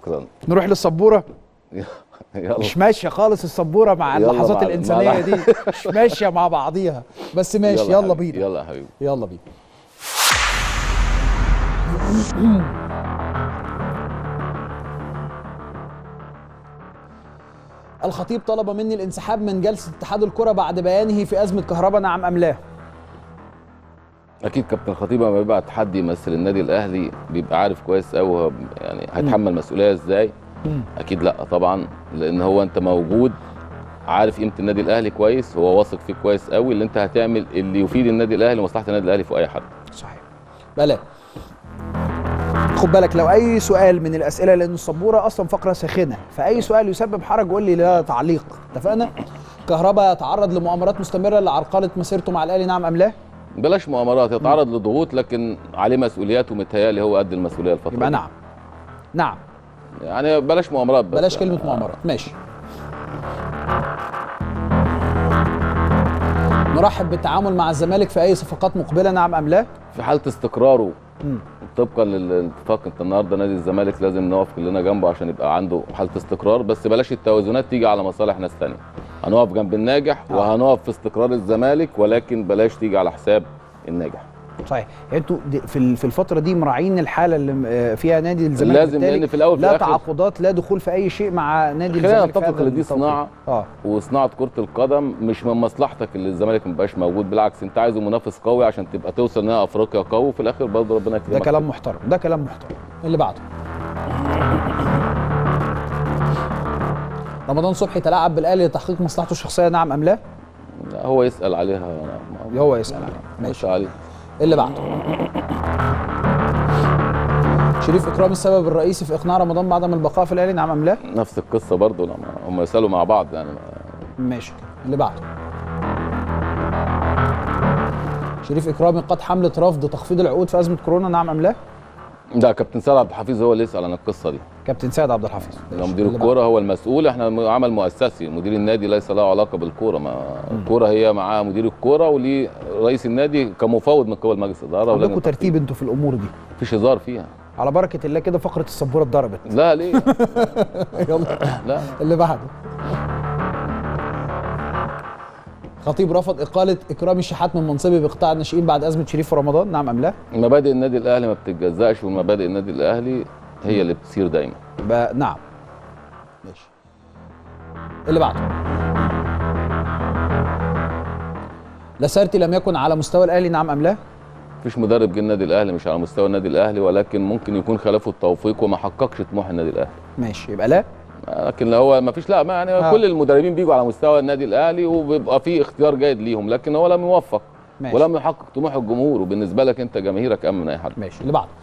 شكرا نروح للسبوره يلا مش ماشيه خالص السبوره مع يلا اللحظات مع- الانسانيه مع- دي مش ماشيه مع بعضيها بس ماشي يلا, يا بينا حبيبي، يلا يا حبيبي يلا بينا الخطيب طلب مني الانسحاب من جلسه اتحاد الكره بعد بيانه في ازمه كهرباء نعم ام لا اكيد كابتن خطيب لما بيبقى تحدي يمثل النادي الاهلي بيبقى عارف كويس قوي هو يعني هيتحمل مسؤوليه ازاي اكيد لا طبعا لان هو انت موجود عارف قيمه النادي الاهلي كويس هو واثق فيك كويس قوي اللي انت هتعمل اللي يفيد النادي الاهلي ومصلحه النادي الاهلي فوق اي حد صحيح بلا خد بالك لو اي سؤال من الاسئله لان السبوره اصلا فقره ساخنه فاي سؤال يسبب حرج قول لي لا تعليق اتفقنا كهربا يتعرض لمؤامرات مستمره لعرقله مسيرته مع الاهلي نعم ام لا بلاش مؤامرات يتعرض لضغوط لكن عليه مسؤوليات ومتهيألي هو قد المسؤوليه الفتره يبقى دي. نعم نعم يعني بلاش مؤامرات بس بلاش كلمه مؤامرات ماشي نرحب بالتعامل مع الزمالك في اي صفقات مقبله نعم ام لا في حاله استقراره مم. طبقا للاتفاق انت النهارده نادي الزمالك لازم نقف كلنا جنبه عشان يبقى عنده حاله استقرار بس بلاش التوازنات تيجي على مصالح ناس تانية هنقف جنب الناجح آه. وهنقف في استقرار الزمالك ولكن بلاش تيجي على حساب الناجح صحيح يعني انتوا دي- في ال- في الفتره دي مراعين الحاله اللي آه، فيها نادي الزمالك لازم، بالتالي لأن في الأول وفي لا الآخر- تعاقدات لا دخول في اي شيء مع نادي خلينا الزمالك في نتفق هذا ان دي التوقيت. صناعه اه وصناعه كره القدم مش من مصلحتك اللي الزمالك ما يبقاش موجود بالعكس انت عايزه منافس قوي عشان تبقى توصل نهائي افريقيا قوي وفي الاخر برضه ربنا يكرمك ده كلام محترم ده كلام محترم اللي بعده رمضان صبحي تلاعب بالاهلي لتحقيق مصلحته الشخصيه نعم ام لا لا، هو يسال عليها هو يسال عليه ماشي ماشي عليه اللي بعده شريف اكرامي السبب الرئيسي في اقناع رمضان بعدم البقاء في الاهلي نعم ام لا نفس القصه برضه لما هم يسالوا مع بعض يعني ماشي اللي بعده شريف اكرامي قد حمله رفض تخفيض العقود في ازمه كورونا نعم ام لا ده كابتن سيد عبد الحفيظ هو اللي يسال عن القصه دي كابتن سيد عبد الحفيظ لو ماشي. مدير اللي الكوره هو المسؤول احنا عمل مؤسسي مدير النادي ليس له علاقه بالكوره ما الكوره هي مع مدير الكوره وليه رئيس النادي كمفوض من قبل مجلس الاداره بعده. ولجنة عندكم ترتيب انتوا في الامور دي مفيش هزار فيها على بركه الله كده فقره السبوره اتضربت لا ليه يلا لا اللي بعده خطيب رفض اقاله اكرامي الشحات من منصبه بقطاع الناشئين بعد ازمه شريف في رمضان نعم ام لا مبادئ النادي الاهلي ما بتتجزأش ومبادئ النادي الاهلي هي اللي بتصير دايما ب- نعم ماشي اللي بعده لاسارتي لم يكن على مستوى الاهلي نعم ام لا مفيش مدرب جه النادي الاهلي مش على مستوى النادي الاهلي ولكن ممكن يكون خلافه التوفيق وما حققش طموح النادي الاهلي ماشي يبقى لا لكن لو هو ما فيش لا ما يعني آه. آه. كل المدربين بيجوا على مستوى النادي الاهلي وبيبقى في اختيار جيد ليهم لكن هو لم يوفق ماشي. ولم يحقق طموح الجمهور وبالنسبه لك انت جماهيرك اهم من اي حد ماشي اللي بعده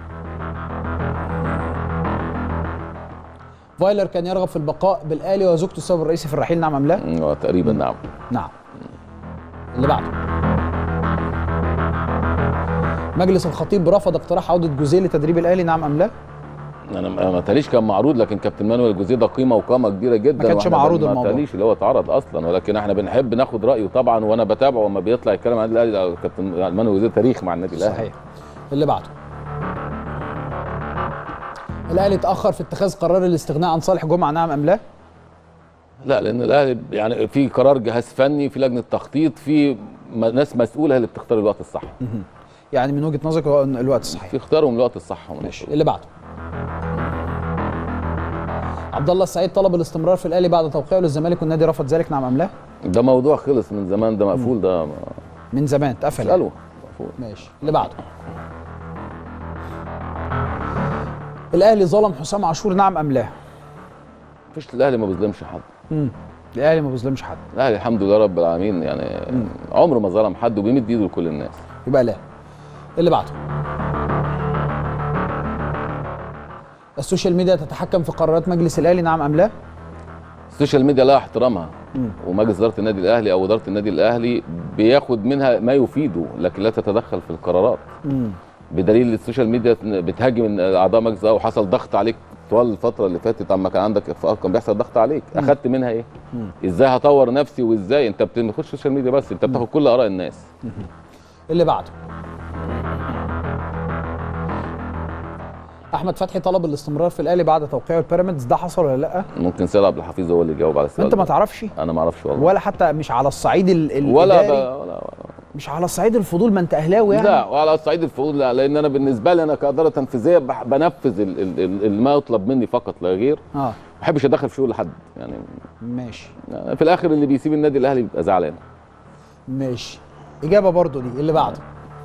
فايلر كان يرغب في البقاء بالاهلي وزوجته السبب الرئيسي في الرحيل نعم ام لا مم، آه، تقريبا نعم نعم اللي بعده مجلس الخطيب رفض اقتراح عوده جوزيه لتدريب الاهلي نعم ام لا انا ما ما تاليش كان معروض لكن كابتن مانويل جوزيه ده قيمه وقامه كبيره جدا ما كانش وإحنا معروض ما الموضوع. تاليش اللي هو اتعرض اصلا ولكن احنا بنحب ناخد رايه طبعا وانا بتابعه وما بيطلع يتكلم عن النادي الاهلي ده كابتن مانويل جوزيه تاريخ مع النادي الاهلي صحيح اللي بعده الاهلي اتاخر في اتخاذ قرار الاستغناء عن صالح جمعه نعم ام لا لا لان الاهلي يعني في قرار جهاز فني في لجنه تخطيط في م- ناس مسؤوله هي اللي بتختار الوقت الصح يعني من وجهه نظرك هو الوقت الصحيح في اختيارهم الوقت الصح هم ماشي اللي بعده عبد الله السعيد طلب الاستمرار في الاهلي بعد توقيعه للزمالك والنادي رفض ذلك نعم ام لا ده موضوع خلص من زمان ده مقفول ده ما- من زمان اتقفل اساله مقفول ماشي اللي بعده الاهلي ظلم حسام عاشور نعم ام لا مفيش الاهلي ما بيظلمش حد مم. الاهلي ما بيظلمش حد الاهلي الحمد لله رب العالمين يعني عمره ما ظلم حد وبيمد ايده لكل الناس يبقى لا اللي بعده السوشيال ميديا تتحكم في قرارات مجلس الاهلي نعم ام لا السوشيال ميديا لها احترامها مم. ومجلس اداره النادي الاهلي او اداره النادي الاهلي بياخد منها ما يفيده لكن لا تتدخل في القرارات مم. بدليل السوشيال ميديا بتهاجم اعضاء مجلس الاداره وحصل ضغط عليك طوال الفتره اللي فاتت اما كان عندك اخفاقات كان بيحصل ضغط عليك اخدت منها ايه ازاي هطور نفسي وازاي انت بت- ما بتاخدش السوشيال ميديا بس انت بتاخد كل اراء الناس اللي بعده احمد فتحي طلب الاستمرار في الاهلي بعد توقيعه البيراميدز ده حصل ولا لا ممكن سيد عبد الحفيظ هو اللي يجاوب على السؤال انت ما ده. تعرفش انا ما اعرفش والله ولا حتى مش على الصعيد ال- ال- ولا, ب... الإداري؟ ولا مش على الصعيد الفضول ما انت اهلاوي يعني لا وعلى صعيد الفضول لا لان انا بالنسبه لي انا كاداره تنفيذيه بح- بنفذ ال- ال- ال- ال- ما يطلب مني فقط لا غير اه ما بحبش ادخل في شغل حد يعني ماشي في الاخر اللي بيسيب النادي الاهلي بيبقى زعلان ماشي اجابه برضو دي اللي بعده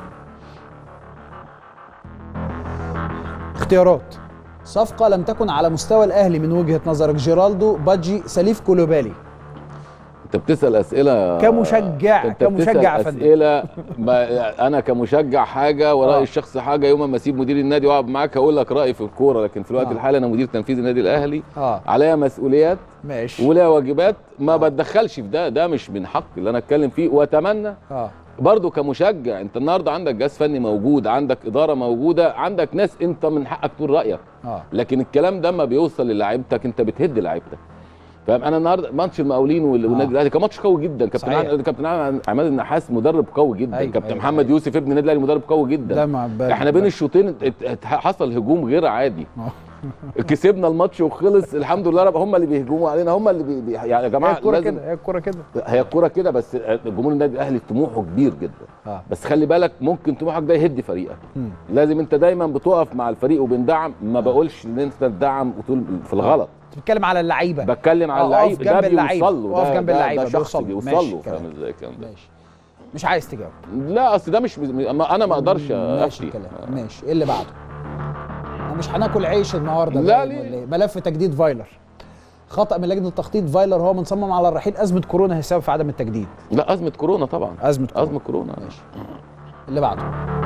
اختيارات صفقه لم تكن على مستوى الاهلي من وجهه نظرك جيرالدو بادجي سليف كولوبالي انت بتسال اسئله كمشجع- انت كمشجع بتسأل يا فندم. اسئله ما انا كمشجع حاجه ورايي آه. الشخصي حاجه يوم ما اسيب مدير النادي واقعد معاك هقول لك رايي في الكوره لكن في الوقت آه. الحالي انا مدير تنفيذي النادي الاهلي اه عليا مسؤوليات ماشي وليا واجبات ما بتدخلش في ده ده مش من حقي اللي انا اتكلم فيه واتمنى اه برضو كمشجع انت النهارده عندك جهاز فني موجود عندك اداره موجوده عندك ناس انت من حقك تقول رايك اه لكن الكلام ده ما بيوصل للاعيبتك انت بتهد لعيبتك فاهم انا النهارده ماتش المقاولين وال- والنادي الاهلي كان ماتش قوي جدا كابتن صحيح. عن- كابتن عن- عماد النحاس مدرب قوي جدا أيوة، كابتن أيوة، محمد أيوة. يوسف ابن النادي الاهلي مدرب قوي جدا ده ما ب- احنا بين ب- الشوطين ات- ات- حصل هجوم غير عادي آه. كسبنا الماتش وخلص الحمد لله رب هم اللي بيهجموا علينا هم اللي بي بي يعني يا هي جماعه الكوره لازم كده هي الكوره كده هي الكوره كده بس جمهور النادي الاهلي طموحه كبير جدا اه بس خلي بالك ممكن طموحك ده يهد فريقك مم. لازم انت دايما بتقف مع الفريق وبندعم ما بقولش ان انت تدعم وتقول في الغلط انت بتتكلم على اللعيبه بتكلم على اه، اللعيب اقف ده جنب اللعيب. بيوصل له اقف ده- جنب ده- اللعيبة، ده شخص بيوصل له. بيوصل ماشي، له فاهم كلام. ازاي الكلام ده ماشي مش عايز تجاوب لا اصل ده مش ما انا ما اقدرش ماشي افتي الكلام ماشي ايه اللي بعده احنا مش هناكل عيش النهارده لا، باين ليه؟ ولا ايه؟ ملف تجديد فايلر خطا من لجنه التخطيط فايلر هو مصمم على الرحيل ازمه كورونا هي السبب في عدم التجديد لا ازمه كورونا طبعا ازمه كورونا ازمه كورونا ماشي اللي بعده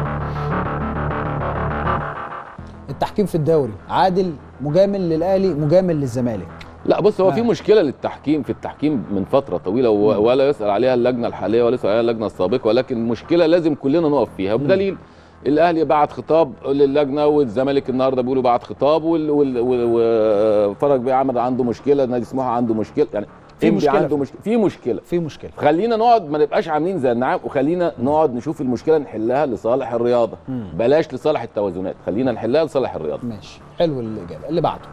التحكيم في الدوري عادل مجامل للاهلي مجامل للزمالك لا بص هو آه. في مشكله للتحكيم في التحكيم من فتره طويله و- ولا يسال عليها اللجنه الحاليه ولا يسال عليها اللجنه السابقه ولكن مشكله لازم كلنا نقف فيها بدليل الاهلي بعت خطاب للجنه والزمالك النهارده بيقولوا بعت خطاب وال- وال- وال- وفرج بيه عمل عنده مشكله نادي سموحه عنده مشكله يعني في إنبي مشكلة عنده فعلا. مشكله في مشكله في مشكله خلينا نقعد ما نبقاش عاملين زي النعام وخلينا نقعد نشوف المشكله نحلها لصالح الرياضه مم. بلاش لصالح التوازنات خلينا نحلها لصالح الرياضه ماشي حلو الاجابه اللي بعده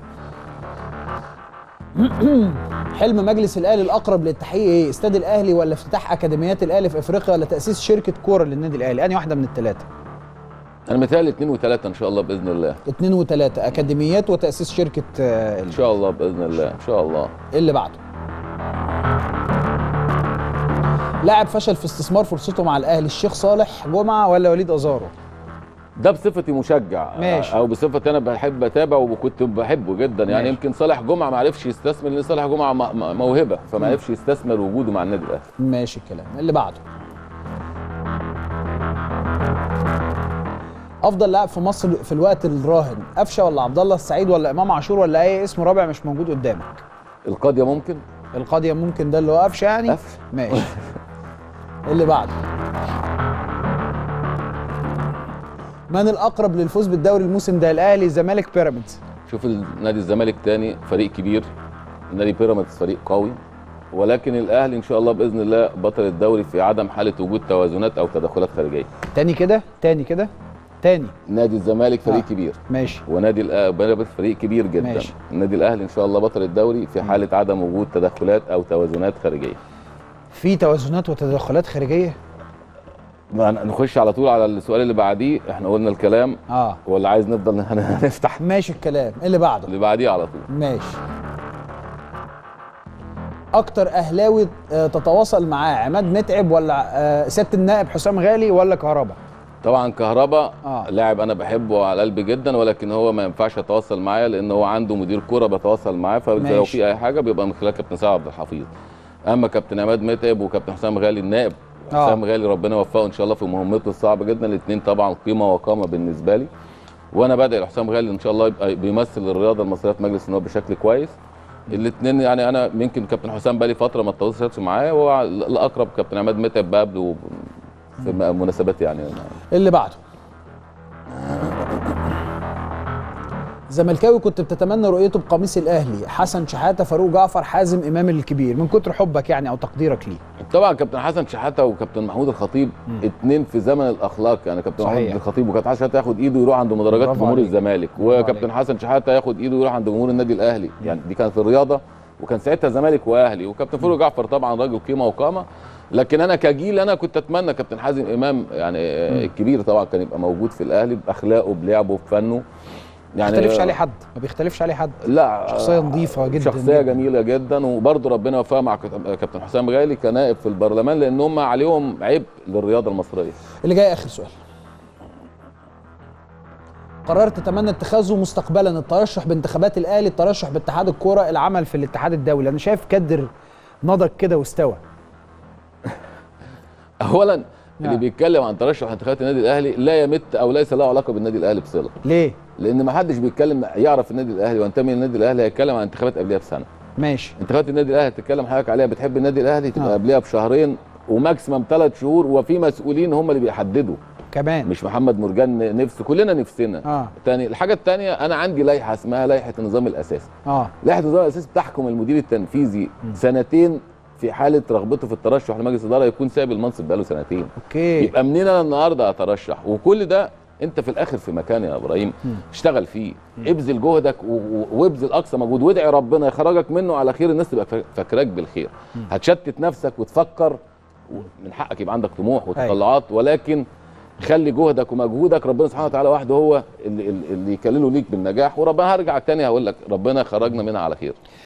حلم مجلس الاهلي الاقرب للتحقيق ايه استاد الاهلي ولا افتتاح اكاديميات الاهلي في افريقيا ولا تاسيس شركه كوره للنادي الاهلي انهي واحده من الثلاثه انا متهيألي اثنين وثلاثه ان شاء الله باذن الله اثنين وثلاثه اكاديميات وتاسيس شركه آه، ان شاء الله باذن الله ان شاء الله اللي بعده لاعب فشل في استثمار فرصته مع الاهلي الشيخ صالح جمعه ولا وليد ازارو ده بصفتي مشجع ماشي. او بصفتي انا بحب اتابع وكنت بحبه جدا يعني ماشي. يمكن صالح جمعه ما عرفش يستثمر لان صالح جمعه م- م- موهبه فما مم. عرفش يستثمر وجوده مع النادي الاهلي ماشي الكلام اللي بعده افضل لاعب في مصر في الوقت الراهن قفشه ولا عبد الله السعيد ولا امام عاشور ولا اي اسم رابع مش موجود قدامك القاضيه ممكن القاضيه ممكن ده اللي هو قفشه يعني قفشه. ماشي اللي بعده من الاقرب للفوز بالدوري الموسم ده الاهلي الزمالك بيراميدز شوف نادي الزمالك تاني فريق كبير نادي بيراميدز فريق قوي ولكن الاهلي ان شاء الله باذن الله بطل الدوري في عدم حاله وجود توازنات او تدخلات خارجيه تاني كده تاني كده تاني نادي الزمالك فريق آه. كبير ماشي ونادي الأ- بيراميدز فريق كبير جدا ماشي. النادي الاهلي ان شاء الله بطل الدوري في حاله عدم وجود تدخلات او توازنات خارجيه في توازنات وتدخلات خارجيه ما هن- نخش على طول على السؤال اللي بعديه احنا قلنا الكلام اه ولا عايز نفضل هن- هنفتح ماشي الكلام اللي بعده اللي بعديه على طول ماشي اكتر اهلاوي آه، تتواصل معاه عماد متعب ولا آه، سياده النائب حسام غالي ولا كهربا طبعا كهربا آه. لاعب انا بحبه على قلبي جدا ولكن هو ما ينفعش يتواصل معايا لان هو عنده مدير كوره بيتواصل معاه فلو ماشي. في اي حاجه بيبقى من خلال كابتن سعد عبد الحفيظ اما كابتن عماد متعب وكابتن حسام غالي النائب آه. حسام غالي ربنا يوفقه ان شاء الله في مهمته الصعبه جدا الاثنين طبعا قيمه وقامه بالنسبه لي وانا بدعي لحسام غالي ان شاء الله يبقى بيمثل الرياضه المصريه في مجلس النواب بشكل كويس الاثنين يعني انا يمكن كابتن حسام بقالي فتره ما اتواصلتش معاه وهو الاقرب كابتن عماد متعب بقابله في مناسبات يعني اللي بعده زملكاوي كنت بتتمنى رؤيته بقميص الاهلي حسن شحاته فاروق جعفر حازم امام الكبير من كتر حبك يعني او تقديرك ليه طبعا كابتن حسن شحاته وكابتن محمود الخطيب اتنين في زمن الاخلاق يعني كابتن صحيح. محمود الخطيب وكابتن حسن شحاته ياخد ايده يروح عند مدرجات برافو جمهور عليك. الزمالك برافو وكابتن عليك. حسن شحاته ياخد ايده يروح عند جمهور النادي الاهلي يعني دي كانت الرياضه وكان ساعتها زمالك واهلي وكابتن فاروق جعفر طبعا راجل قيمه وقامه لكن انا كجيل انا كنت اتمنى كابتن حازم امام يعني آه، الكبير طبعا كان يبقى موجود في الاهلي باخلاقه بلعبه بفنه ما يعني بيختلفش عليه حد ما بيختلفش عليه حد لا شخصية نظيفة جدا شخصيه جدا. جميله جدا وبرضه ربنا وفقها مع كت- كابتن حسام غالي كنائب في البرلمان لان هم عليهم عبء للرياضه المصريه اللي جاي اخر سؤال قررت تتمنى اتخاذه مستقبلا الترشح بانتخابات الاهلي الترشح باتحاد الكوره العمل في الاتحاد الدولي انا شايف كدر نضج كده واستوى اولا اللي نعم. بيتكلم عن ترشح انتخابات النادي الاهلي لا يمت او ليس له علاقه بالنادي الاهلي بصله ليه لان ما حدش بيتكلم يعرف النادي الاهلي وينتمي للنادي الاهلي هيتكلم عن انتخابات قبلها بسنه ماشي انتخابات النادي الاهلي هتتكلم حضرتك عليها بتحب النادي الاهلي تبقى آه. قبلها بشهرين وماكسيمم ثلاث شهور وفي مسؤولين هم اللي بيحددوا كمان مش محمد مرجان نفسه كلنا نفسنا اه تاني الحاجه الثانيه انا عندي لائحه اسمها لائحه النظام الاساسي اه لائحه النظام الاساسي بتحكم المدير التنفيذي سنتين في حاله رغبته في الترشح لمجلس الاداره يكون سايب المنصب بقاله سنتين اوكي يبقى منين انا النهارده اترشح وكل ده انت في الاخر في مكان يا ابراهيم اشتغل فيه ابذل جهدك و- و- وابذل اقصى مجهود وادعي ربنا يخرجك منه على خير الناس تبقى فا- فاكراك بالخير هتشتت نفسك وتفكر و- من حقك يبقى عندك طموح وتطلعات ولكن خلي جهدك ومجهودك ربنا سبحانه وتعالى وحده هو اللي, اللي يكلله ليك بالنجاح وربنا هرجع تاني هقول لك ربنا خرجنا منها على خير